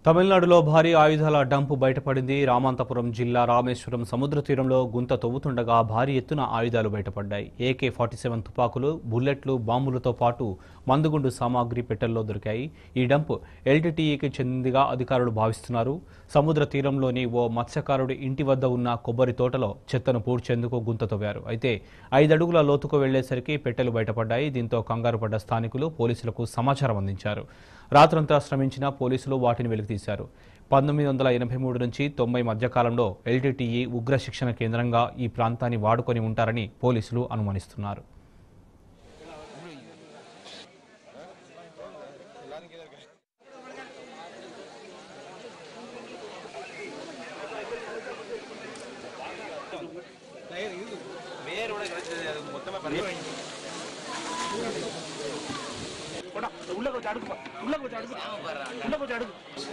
తమిళనాడులో భారీ ఆయుధాల డంపు బయటపడింది రామంతపురం జిల్లా రామేశ్వరం సముద్ర తీరంలో గుంత తవ్వుతుండగా భారీ ఎత్తున ఆయుధాలు బయటపడ్డాయి ఏకే ఫార్టీ సెవెన్ తుపాకులు బుల్లెట్లు బాంబులతో పాటు మందుగుండు సామాగ్రి పెట్టెల్లో దొరికాయి ఈ డంప్ ఎల్టీటీఈకి చెందిందిగా అధికారులు భావిస్తున్నారు సముద్ర తీరంలోని ఓ మత్స్యకారుడి ఇంటి వద్ద ఉన్న కొబ్బరి తోటలో చెత్తను పూడ్చేందుకు గుంత తవ్వారు అయితే ఐదడుగుల లోతుకు వెళ్లేసరికి పెట్టెలు బయటపడ్డాయి దీంతో కంగారు పడ్డ స్థానికులు పోలీసులకు సమాచారం అందించారు రాత్రంతా శ్రమించిన పోలీసులు వాటిని వెలికితీశారు పంతొమ్మిది వందల ఎనభై మూడు నుంచి తొంభై మధ్యకాలంలో ఎల్టీటీఈ ఉగ్ర శిక్షణ కేంద్రంగా ఈ ప్రాంతాన్ని వాడుకొని ఉంటారని పోలీసులు అనుమానిస్తున్నారు உள்ள கொஞ்சம் அடுக்குப்பா உள்ள கொஞ்சம் அடுக்கு உள்ள கொஞ்சம் அடுக்கு